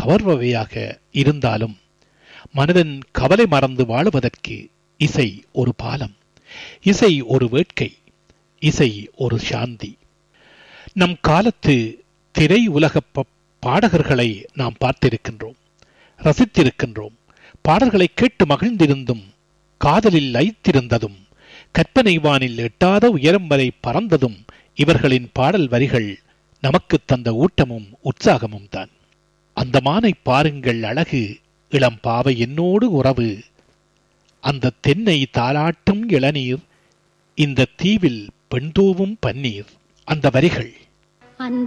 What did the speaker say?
கவர்பவையாக இருந்தாலும் மனிதன் கவலை மறந்து வாழுவதற்கு இசை ஒரு பாலம் இசை ஒரு வேட்கை இசை ஒரு சாந்தி நம் காலத்து திரை உலக ப- பாடகர்களை நாம் பார்த்திருக்கின்றோம் ரசித்திருக்கின்றோம் பாடல்களை கேட்டு மகிழ்ந்திருந்தும் காதலில் லயித்திருந்ததும் கற்பனை வானில் எட்டாத உயரம் வரை பறந்ததும் இவர்களின் பாடல் வரிகள் நமக்கு தந்த ஊட்டமும் உற்சாகமும் தான் அந்த மானை பாருங்கள் அழகு இளம் பாவை என்னோடு உறவு அந்த தென்னை தாலாட்டும் இளநீர் இந்த தீவில் பெண்தூவும் பன்னீர் அந்த வரிகள் அந்த